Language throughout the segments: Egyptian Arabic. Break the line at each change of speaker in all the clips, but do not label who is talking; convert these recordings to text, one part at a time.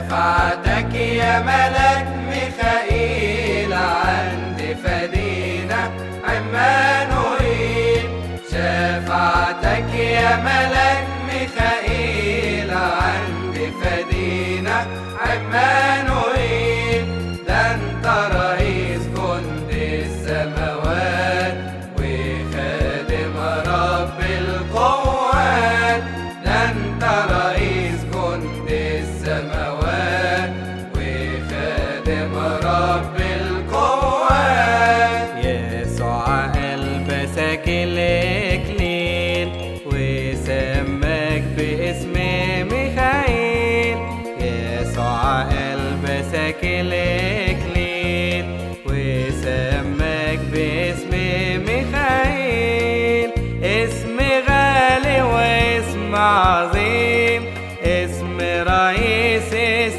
شفاعتك يا ملك ميخائيل عند فدينا عمانوئيل شفاعتك يا ملك ميخائيل عند فدينا عمانوئيل ده انت رئيس جند السماوات وخادم رب القوات ده انت رئيس جند السماوات وخادم رب القوات
يسوع ألبسك الإكليل وسماك باسم ميخائيل يسوع ألبسك الإكليل وسماك باسم ميخائيل اسم غالي واسم عظيم اسم رئيس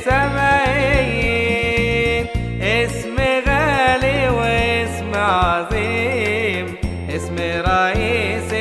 السمايين اسم غالي واسم عظيم اسم رئيس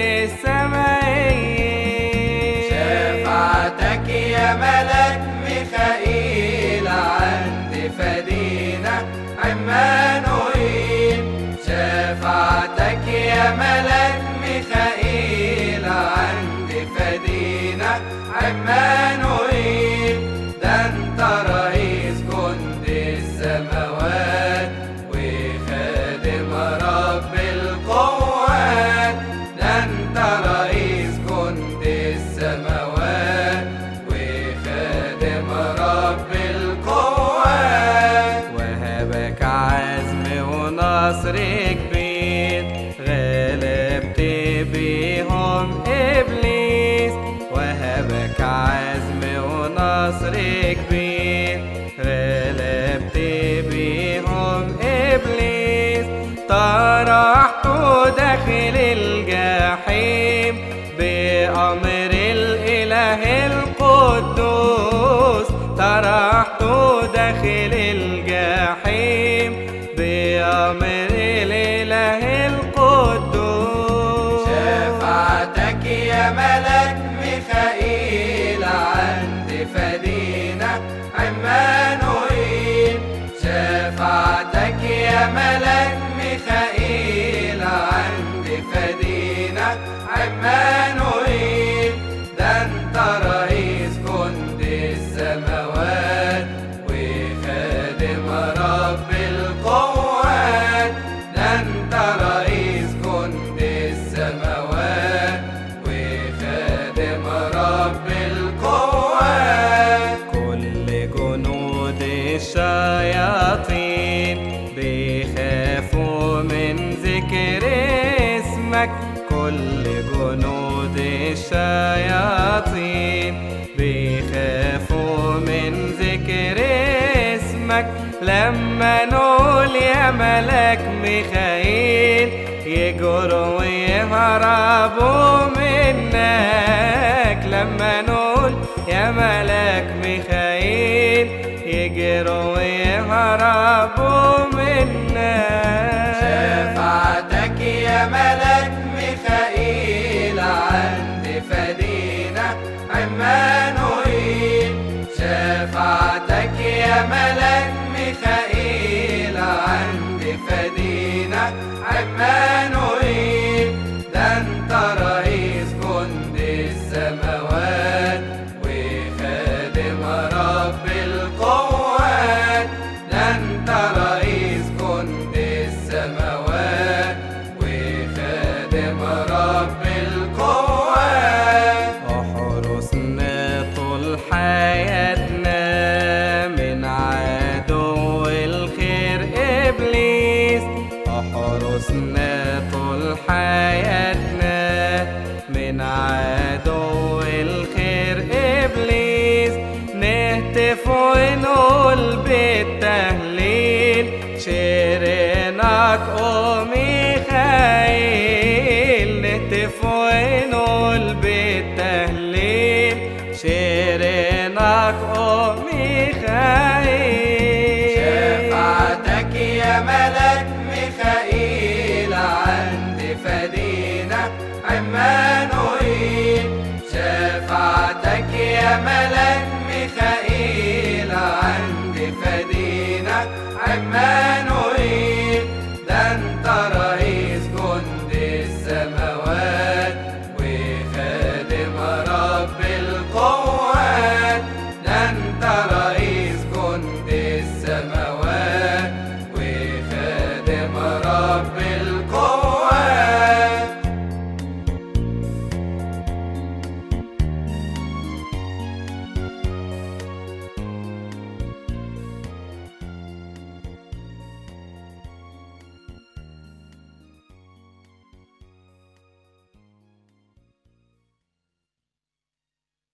السمايين
شفاعتك يا ملك ميخائيل عند فدينا عمانوئيل شفاعتك يا ملك ميخائيل عند فدينا عمانوئيل ده انت رئيس جند السماوات وخادم رب القوات ده انت رئيس جند السماوات وخادم رب القوات
وهبك عزم ونصر كبير غلبت بيهم إبليس وهبك عزم ونصر كبير غلبت بيهم إبليس طرحته داخل الجحيم بأمر الإله القدوس طرحته داخل الجحيم بأمر الإله القدوس
شفاعتك يا ملك ميخائيل عند فدينا عمانوئيل شفاعتك يا ملك ميخائيل عند فدينا عمانوئيل ده انت رئيس جند السماوات وخادم رب القوات ده انت رئيس جند السماوات وخادم رب القوات
كل جنود الشياطين بيخافوا من ذكر اسمك كل جنود الشياطين بيخافوا من ذكر اسمك لما نقول يا ملك ميخائيل يجروا ويهربوا منك لما نقول يا ملك ميخائيل يجروا ويهربوا منك
شفاعتك يا ملك ميخائيل عند فدينا عمانوئيل شفاعتك يا ملك ميخائيل عند فدينا عمانوئيل ده انت رئيس جند السماوات